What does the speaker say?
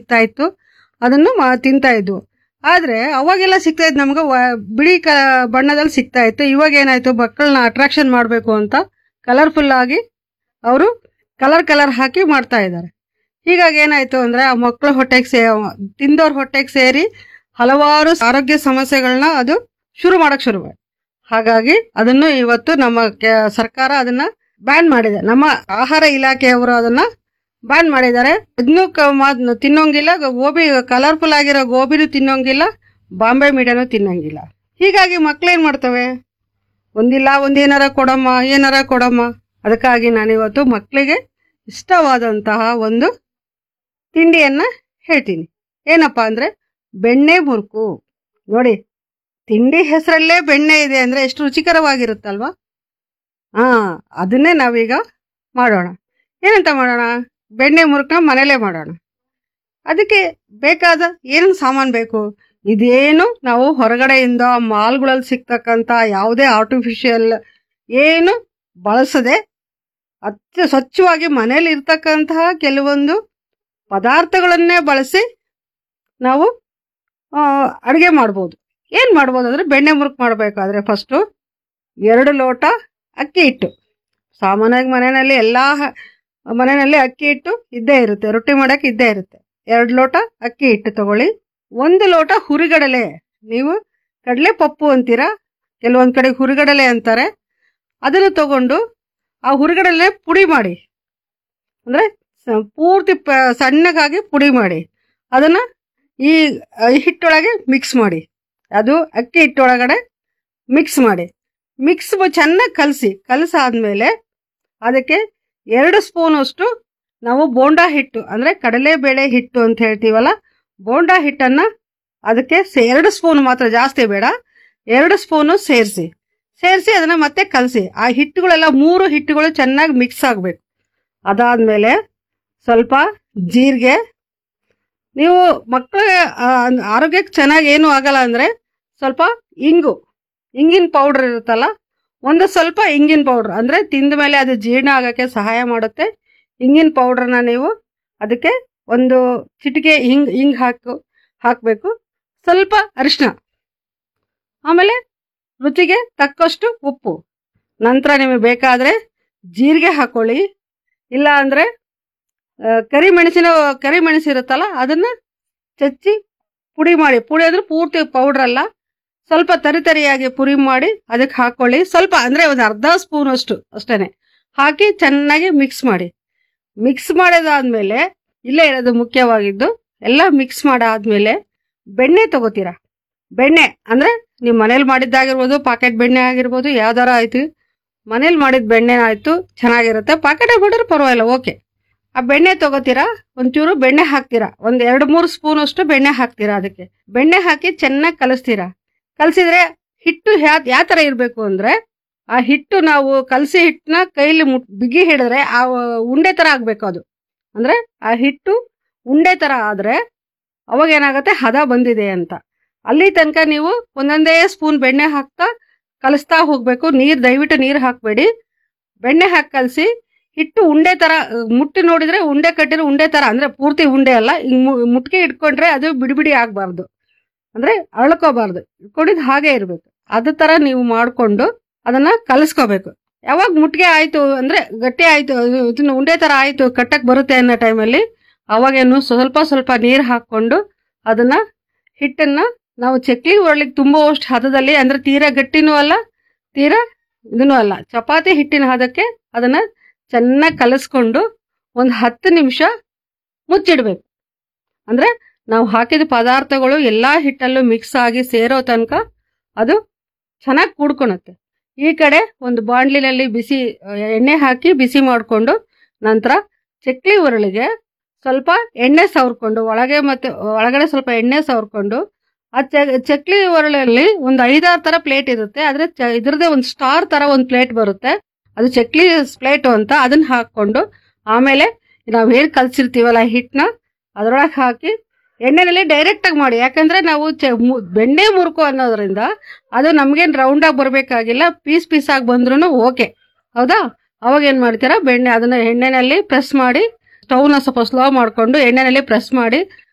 ಸಿಗ್ತಾ ಇತ್ತು ಅದನ್ನು ಮಾ- ತಿಂತಾ ಇದ್ವು ಆದ್ರೆ ಅವಾಗೆಲ್ಲ ಸಿಗ್ತಾ ಇದ್ದು ನಮ್ಗೆ ವ- ಬಿಳಿ ಕ ಬಣ್ಣದಲ್ಲಿ ಸಿಗ್ತಾ ಇತ್ತು ಇವಾಗ ಏನಾಯ್ತು ಮಕ್ಕಳನ್ನ ಅಟ್ರಾಕ್ಷನ್ ಮಾಡಬೇಕು ಅಂತ ಕಲರ್ಫುಲ್ ಆಗಿ ಅವರು ಕಲರ್ ಕಲರ್ ಹಾಕಿ ಮಾಡ್ತಾ ಇದ್ದಾರೆ ಹೀಗಾಗಿ ಏನಾಯ್ತು ಅಂದ್ರೆ ಆ ಮಕ್ಕಳ ಹೊಟ್ಟೆಗೆ ಸೇ ತಿಂದವ್ರ ಹೊಟ್ಟೆಗೆ ಸೇರಿ ಹಲವಾರು ಆರೋಗ್ಯ ಸಮಸ್ಯೆಗಳನ್ನ ಅದು ಶುರು ಮಾಡಕ್ ಶುರು ಮಾಡಿ ಹಾಗಾಗಿ ಅದನ್ನು ಇವತ್ತು ನಮ್ಮ ಕೆ- ಸರ್ಕಾರ ಅದನ್ನ ಬ್ಯಾನ್ ಮಾಡಿದೆ ನಮ್ಮ ಆಹಾರ ಇಲಾಖೆಯವರು ಅದನ್ನ ಬ್ಯಾನ್ ಮಾಡಿದ್ದಾರೆ ಇದನ್ನು ಕ- ಮಾಡ್- ತಿನ್ನೋಂಗಿಲ್ಲ ಗೋಬಿ ಕಲರ್ಫುಲ್ ಆಗಿರೋ ಗೋಬಿನೂ ತಿನ್ನೋಂಗಿಲ್ಲ ಬಾಂಬೆ ಮೀಡಿಯಾನು ತಿನ್ನೋಂಗಿಲ್ಲ ಹೀಗಾಗಿ ಮಕ್ಳೇನ್ ಮಾಡ್ತವೆ ಒಂದಿಲ್ಲ ಒಂದೇನಾರ ಕೊಡಮ್ಮ ಏನಾರ ಕೊಡಮ್ಮ ಅದಕ್ಕಾಗಿ ನಾನಿವತ್ತು ಮಕ್ಕಳಿಗೆ ಇಷ್ಟವಾದಂತಹ ಒಂದು ತಿಂಡಿಯನ್ನ ಹೇಳ್ತೀನಿ ಏನಪ್ಪಾ ಅಂದ್ರೆ ಬೆಣ್ಣೆ ಮುರುಕು ನೋಡಿ ತಿಂಡಿ ಹೆಸರಲ್ಲೇ ಬೆಣ್ಣೆ ಇದೆ ಅಂದ್ರೆ ಎಷ್ಟು ರುಚಿಕರವಾಗಿರುತ್ತಲ್ವಾ ಹಾ ಅದನ್ನೇ ನಾವೀಗ ಮಾಡೋಣ ಏನಂತ ಮಾಡೋಣ ಬೆಣ್ಣೆ ಮುರುಕನ್ನ ಮನೇಲೇ ಮಾಡೋಣ ಅದಕ್ಕೆ ಬೇಕಾದ ಏನು ಸಾಮಾನು ಬೇಕು ಇದೇನು ನಾವು ಹೊರಗಡೆಯಿಂದ ಮಾಲ್ಗಳಲ್ಲಿ ಸಿಗ್ತಕ್ಕಂಥ ಯಾವುದೇ ಆರ್ಟಿಫಿಷಿಯಲ್ ಏನು ಬಳಸದೆ ಅತ್ಯ ಸ್ವಚ್ಛವಾಗಿ ಮನೇಲಿ ಇರ್ತಕ್ಕಂತಹ ಕೆಲವೊಂದು ಪದಾರ್ಥಗಳನ್ನೇ ಬಳಸಿ ನಾವು ಅಡುಗೆ ಮಾಡ್ಬೋದು ಏನು ಮಾಡ್ಬೋದು ಅಂದರೆ ಬೆಣ್ಣೆ ಮುರುಕು ಮಾಡಬೇಕಾದ್ರೆ ಫಸ್ಟು ಎರಡು ಲೋಟ ಅಕ್ಕಿ ಹಿಟ್ಟು ಸಾಮಾನ್ಯವಾಗಿ ಮನೆಯಲ್ಲಿ ಎಲ್ಲ ಮನೆಯಲ್ಲಿ ಅಕ್ಕಿ ಹಿಟ್ಟು ಇದ್ದೇ ಇರುತ್ತೆ ರೊಟ್ಟಿ ಮಾಡೋಕೆ ಇದ್ದೇ ಇರುತ್ತೆ ಎರಡು ಲೋಟ ಅಕ್ಕಿ ಹಿಟ್ಟು ತಗೊಳ್ಳಿ ಒಂದು ಲೋಟ ಹುರಿಗಡಲೆ ನೀವು ಕಡಲೆ ಪಪ್ಪು ಅಂತೀರಾ ಕೆಲವೊಂದು ಕಡೆ ಹುರಿಗಡಲೆ ಅಂತಾರೆ ಅದನ್ನು ತಗೊಂಡು ಆ ಹುರಿಗಡಲೆ ಪುಡಿ ಮಾಡಿ ಅಂದರೆ ಪೂರ್ತಿ ಪ ಸಣ್ಣಗಾಗಿ ಪುಡಿ ಮಾಡಿ ಅದನ್ನು ಈ ಆ, ಹಿಟ್ಟೊಳಗೆ ಮಿಕ್ಸ್ ಮಾಡಿ ಅದು ಅಕ್ಕಿ ಹಿಟ್ಟೊಳಗಡೆ ಮಿಕ್ಸ್ ಮಾಡಿ ಮಿಕ್ಸ್ ಚೆನ್ನಾಗಿ ಕಲಸಿ ಕಲಸಾದ್ಮೇಲೆ ಅದಕ್ಕೆ ಎರಡು ಸ್ಪೂನ್ ಅಷ್ಟು ನಾವು ಬೋಂಡಾ ಹಿಟ್ಟು ಅಂದರೆ ಕಡಲೆಬೇಳೆ ಹಿಟ್ಟು ಅಂತ ಹೇಳ್ತೀವಲ್ಲ ಬೋಂಡಾ ಹಿಟ್ಟನ್ನ ಅದಕ್ಕೆ ಸೇ- ಎರಡು ಸ್ಪೂನ್ ಮಾತ್ರ ಜಾಸ್ತಿ ಬೇಡ ಎರಡು ಸ್ಪೂನು ಸೇರಿಸಿ ಸೇರಿಸಿ ಅದನ್ನ ಮತ್ತೆ ಕಲಸಿ ಆ ಹಿಟ್ಟುಗಳೆಲ್ಲ ಮೂರು ಹಿಟ್ಟುಗಳು ಚೆನ್ನಾಗಿ ಮಿಕ್ಸ್ ಆಗಬೇಕು ಅದಾದ್ಮೇಲೆ ಸ್ವಲ್ಪ ಜೀರಿಗೆ ನೀವು ಮಕ್ಕಳಿಗೆ ಆರೋಗ್ಯಕ್ಕೆ ಚೆನ್ನಾಗಿ ಏನು ಆಗಲ್ಲ ಅಂದ್ರೆ ಸ್ವಲ್ಪ ಇಂಗು ಇಂಗಿನ ಪೌಡರ್ ಇರುತ್ತಲ್ಲ ಒಂದು ಸ್ವಲ್ಪ ಇಂಗಿನ ಪೌಡರ್ ಅಂದ್ರೆ ತಿಂದ ಮೇಲೆ ಅದು ಜೀರ್ಣ ಆಗಕ್ಕೆ ಸಹಾಯ ಮಾಡುತ್ತೆ ಇಂಗಿನ ಪೌಡರ್ನ ನೀವು ಅದಕ್ಕೆ ಒಂದು ಚಿಟಿಕೆ ಹಿಂಗ್ ಹಿಂಗ್ ಹಾಕು ಹಾಕಬೇಕು ಸ್ವಲ್ಪ ಅರಿಶಿನ ಆಮೇಲೆ ರುಚಿಗೆ ತಕ್ಕಷ್ಟು ಉಪ್ಪು ನಂತರ ನಿಮಗೆ ಬೇಕಾದ್ರೆ ಜೀರಿಗೆ ಹಾಕೊಳ್ಳಿ ಇಲ್ಲ ಅಂದ್ರೆ ಆ, ಕರಿಮೆಣಸಿನ ಕರಿಮೆಣಸು ಇರುತ್ತಲ್ಲ ಅದನ್ನ ಚಚ್ಚಿ ಪುಡಿ ಮಾಡಿ ಪುಡಿ ಅಂದ್ರೆ ಪೂರ್ತಿ ಪೌಡರ್ ಅಲ್ಲ ಸ್ವಲ್ಪ ತರಿ ತರಿಯಾಗಿ ಪುಡಿ ಮಾಡಿ ಅದಕ್ಕೆ ಹಾಕೊಳ್ಳಿ ಸ್ವಲ್ಪ ಅಂದ್ರೆ ಒಂದು ಅರ್ಧ ಸ್ಪೂನ್ ಅಷ್ಟು ಅಷ್ಟೇನೆ ಹಾಕಿ ಚೆನ್ನಾಗಿ ಮಿಕ್ಸ್ ಮಾಡಿ ಮಿಕ್ಸ್ ಮಾಡಿದಾದ್ಮೇಲೆ ಇಲ್ಲೇ ಇರೋದು ಮುಖ್ಯವಾಗಿದ್ದು ಎಲ್ಲ ಮಿಕ್ಸ್ ಮಾಡಾದ್ಮೇಲೆ ಬೆಣ್ಣೆ ತಗೋತೀರಾ ಬೆಣ್ಣೆ ಅಂದ್ರೆ ನೀವು ಮನೇಲಿ ಮಾಡಿದ್ದಾಗಿರ್ಬೋದು ಪಾಕೆಟ್ ಬೆಣ್ಣೆ ಆಗಿರ್ಬೋದು ಯಾವ್ದಾರ ಆಯ್ತು ಮನೇಲಿ ಮಾಡಿದ ಬೆಣ್ಣೆ ಆಯ್ತು ಚೆನ್ನಾಗಿರುತ್ತೆ ಪಾಕೆಟ್ ಮಾಡಿದ್ರೆ ಪರವಾಗಿಲ್ಲ ಓಕೆ ಆ ಬೆಣ್ಣೆ ತಗೋತೀರಾ ಒಂಚೂರು ಬೆಣ್ಣೆ ಹಾಕ್ತೀರಾ ಒಂದ್ ಎರಡು ಮೂರು ಸ್ಪೂನ್ ಅಷ್ಟು ಬೆಣ್ಣೆ ಹಾಕ್ತೀರಾ ಅದಕ್ಕೆ ಬೆಣ್ಣೆ ಹಾಕಿ ಚೆನ್ನಾಗಿ ಕಲಿಸ್ತೀರಾ ಕಲಸಿದ್ರೆ ಹಿಟ್ಟು ಯಾವ ತರ ಇರಬೇಕು ಅಂದ್ರೆ ಆ ಹಿಟ್ಟು ನಾವು ಕಲಸಿ ಹಿಟ್ಟನ್ನ ಕೈಲಿ ಮುಟ್ ಬಿಗಿ ಹಿಡಿದ್ರೆ ಆ ಉಂಡೆ ತರ ಆಗ್ಬೇಕು ಅದು ಅಂದ್ರೆ ಆ ಹಿಟ್ಟು ಉಂಡೆ ತರ ಆದ್ರೆ ಅವಾಗ ಏನಾಗುತ್ತೆ ಹದ ಬಂದಿದೆ ಅಂತ ಅಲ್ಲಿ ತನಕ ನೀವು ಒಂದೊಂದೇ ಸ್ಪೂನ್ ಬೆಣ್ಣೆ ಹಾಕ್ತಾ ಕಲಿಸ್ತಾ ಹೋಗ್ಬೇಕು ನೀರ್ ದಯವಿಟ್ಟು ನೀರ್ ಹಾಕ್ಬೇಡಿ ಬೆಣ್ಣೆ ಹಾಕಿ ಕಲಸಿ ಹಿಟ್ಟು ಉಂಡೆ ತರ ಅಹ್, ಮುಟ್ಟಿ ನೋಡಿದ್ರೆ ಉಂಡೆ ಕಟ್ಟಿರೋ ಉಂಡೆ ತರ ಅಂದ್ರೆ ಪೂರ್ತಿ ಉಂಡೆ ಅಲ್ಲ ಹಿಂಗ್ ಮು- ಮುಟ್ಕೆ ಇಟ್ಕೊಂಡ್ರೆ ಅದು ಬಿಡಿ ಬಿಡಿ ಆಗ್ಬಾರ್ದು ಅಂದ್ರೆ ಅಳ್ಕೋಬಾರ್ದು ಇಟ್ಕೊಂಡಿದ್ ಹಾಗೆ ಇರ್ಬೇಕು ಅದ ತರ ನೀವು ಮಾಡ್ಕೊಂಡು ಅದನ್ನ ಕಲಿಸ್ಕೋಬೇಕು ಯಾವಾಗ ಮುಟ್ಗೆ ಆಯ್ತು ಅಂದ್ರೆ ಗಟ್ಟಿ ಆಯ್ತು ಅದು ಇದನ್ನ ಉಂಡೆ ತರ ಆಯ್ತು ಕಟ್ಟಕ್ ಬರುತ್ತೆ ಅನ್ನೋ ಟೈಮಲ್ಲಿ ಅವಾಗೇನು ಸ್ವಲ್ಪ ಸ್ವಲ್ಪ ನೀರ್ ಹಾಕೊಂಡು ಅದನ್ನ ಹಿಟ್ಟನ್ನ ನಾವು ಚಕ್ಲಿ ಒಳ್ಳಿಗೆ ತುಂಬುವಷ್ಟು ಹದದಲ್ಲಿ ಅಂದ್ರೆ ತೀರಾ ಗಟ್ಟಿನೂ ಅಲ್ಲ ತೀರಾ ಇದನ್ನೂ ಅಲ್ಲ ಚಪಾತಿ ಹಿಟ್ಟಿನ ಹದಕ್ಕೆ ಅದನ್ನ ಚೆನ್ನಾಗಿ ಕಲಸ್ಕೊಂಡು ಒಂದು ಹತ್ತು ನಿಮಿಷ ಮುಚ್ಚಿಡ್ಬೇಕು ಅಂದ್ರೆ ನಾವು ಹಾಕಿದ ಪದಾರ್ಥಗಳು ಎಲ್ಲಾ ಹಿಟ್ಟಲ್ಲೂ ಮಿಕ್ಸ್ ಆಗಿ ಸೇರೋ ತನಕ ಅದು ಚೆನ್ನಾಗಿ ಕೂಡ್ಕೊಳುತ್ತೆ ಈ ಕಡೆ ಒಂದು ಬಾಂಡ್ಲಿನಲ್ಲಿ ಬಿಸಿ ಆ, ಎಣ್ಣೆ ಹಾಕಿ ಬಿಸಿ ಮಾಡಿಕೊಂಡು ನಂತರ ಚಕ್ಲಿ ಉರುಳಿಗೆ ಸ್ವಲ್ಪ ಎಣ್ಣೆ ಸವರ್ಕೊಂಡು ಒಳಗೆ ಮತ್ತೆ ಒಳಗಡೆ ಸ್ವಲ್ಪ ಎಣ್ಣೆ ಸವರ್ಕೊಂಡು ಆ ಚ- ಚಕ್ಲಿ ಒರಳಲ್ಲಿ ಒಂದು ಐದಾರು ತರ ಪ್ಲೇಟ್ ಇರುತ್ತೆ ಆದ್ರೆ ಚ- ಇದ್ರದ್ದೇ ಒಂದು ಸ್ಟಾರ್ ತರ ಒಂದು ಪ್ಲೇಟ್ ಬರುತ್ತೆ ಅದು ಚಕ್ಲಿ ಪ್ಲೇಟ್ ಅಂತ ಅದನ್ನ ಹಾಕೊಂಡು ಆಮೇಲೆ ನಾವ್ ಏನ್ ಕಲ್ಸಿರ್ತೀವಲ್ಲ ಹಿಟ್ನ ಅದ್ರೊಳಗೆ ಹಾಕಿ ಎಣ್ಣೆನಲ್ಲಿ ಡೈರೆಕ್ಟ್ ಆಗಿ ಮಾಡಿ ಯಾಕಂದ್ರೆ ನಾವು ಚ- ಮು- ಬೆಣ್ಣೆ ಮುರುಕು ಅನ್ನೋದ್ರಿಂದ ಅದು ನಮ್ಗೇನ್ ರೌಂಡ್ ಆಗಿ ಬರ್ಬೇಕಾಗಿಲ್ಲ ಪೀಸ್ ಪೀಸ್ ಆಗಿ ಬಂದ್ರು ಓಕೆ ಹೌದಾ ಅವಾಗ ಏನ್ ಮಾಡ್ತೀರಾ ಬೆಣ್ಣೆ ಅದನ್ನ ಎಣ್ಣೆನಲ್ಲಿ ಪ್ರೆಸ್ ಮಾಡಿ ಸ್ಟವ್ನ ಸ್ವಲ್ಪ ಸ್ಲೋ ಮಾಡ್ಕೊಂಡು ಎಣ್ಣೆನಲ್ಲಿ ಪ್ರೆಸ್ ಮಾಡಿ